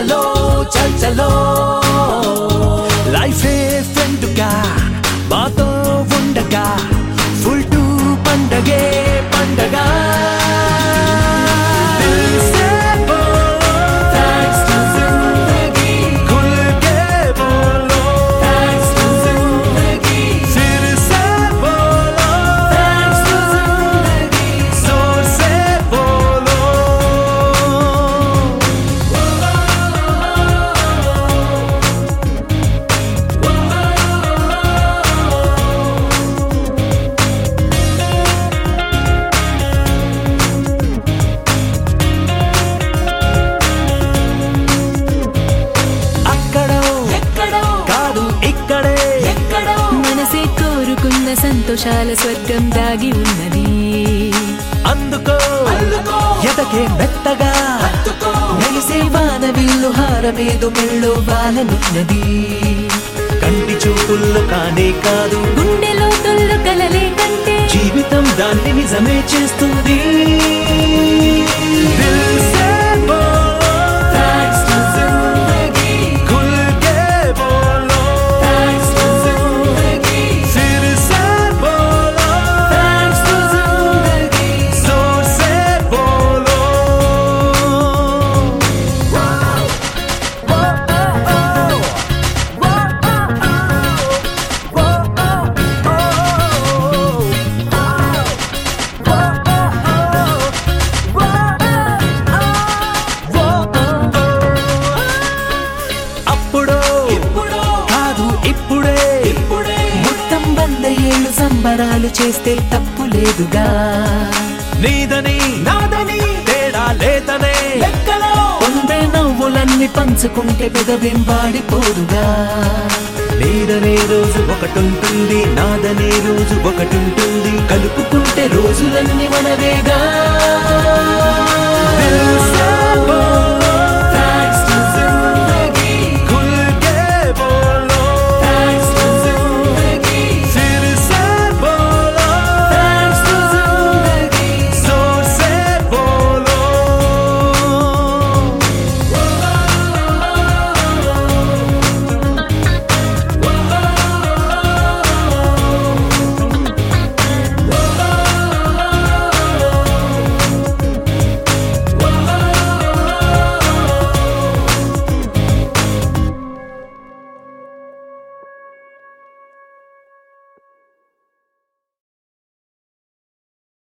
చలో చల్ చలో లైఫే ఫ్రెండ్గా మాతో ఉండగా ఫుల్ టు పండగే పండగ దిల్ సే బోలో, thanks to జిందగీ. खुल के बोलो, thanks to జిందగీ. फिर से बोलो, thanks to జిందగీ. जोर से बोलो అక్కడో ఎక్కడో కాదు ఇక్కడే ఎక్కడో మనసే కోరుకున్న సంతోషాల స్వర్గం దాగి ఉన్నది అందుకో అందుకో. ఎదకే మెత్తగా హత్తుకో. మెరిసే వాన విల్లు హారమేదో మెళ్ళో వాలనున్నది కంటి చూపుల్లో కానే కాదు గుండెలో తొల్లు కలలే కంటే జీవితం దాన్ని నిజమే చేస్తుంది దిల్ సే బోలో, Thanks to జిందగీ. खुल के बोलो, Thanks to జిందగీ. फिर से बोलो, Thanks to జిందగీ. जोर से बोलो అప్పుడో ఇప్పుడో. కాదు ఇప్పుడే ఇప్పుడే. మొత్తం వంద ఏళ్ళు సంబరాలు చేస్తే తప్పు లేదుగా నీదని నాదని తేడా లేదనే లెక్కలో. పొందే నవ్వులన్నీ పంచుకుంటే పెదవేం వాడిపోదుగా నీదనే రోజు ఒకటుంటుంది నాదనే రోజు ఒకటుంటుంది కలుపుకుంటే రోజులన్నీ మనవేగా దిల్